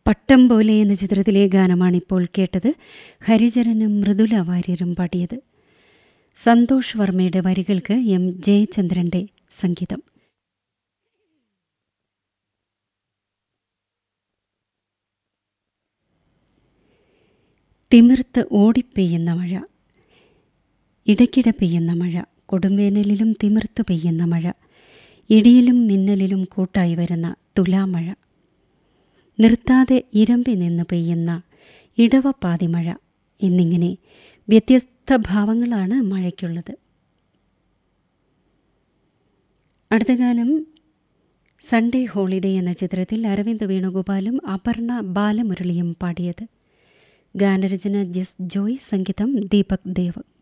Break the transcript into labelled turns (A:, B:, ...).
A: പട്ടം പോലെ എന്ന ചിത്രത്തിലെ ഗാനമാണിപ്പോൾ കേട്ടത് ഹരിചരനും മൃദുല വാര്യരും പാടിയത് സന്തോഷ് വർമ്മയുടെ വരികൾക്ക് എം ജയചന്ദ്രന്റെ സംഗീതം തിമിർത്ത് ഓടിപ്പെയ്യുന്ന മഴ ഇടയ്ക്കിടെ പെയ്യുന്ന മഴ കൊടുംവേനലിലും തിമിർത്ത് പെയ്യുന്ന മഴ ഇടിയിലും മിന്നലിലും കൂട്ടായി വരുന്ന തുലാമഴ നിർത്താതെ ഇരമ്പി നിന്ന് പെയ്യുന്ന ഇടവപ്പാതി മഴ എന്നിങ്ങനെ വ്യത്യസ്ത ഭാവങ്ങളാണ് മഴയ്ക്കുള്ളത് അടുത്ത ഗാനം സൺഡേ ഹോളിഡേ എന്ന ചിത്രത്തിൽ അരവിന്ദ് വേണുഗോപാലും അപർണ ബാലമുരളിയും പാടിയത് ഗാനരചന ജസ് ജോയ് സംഗീതം ദീപക് ദേവ്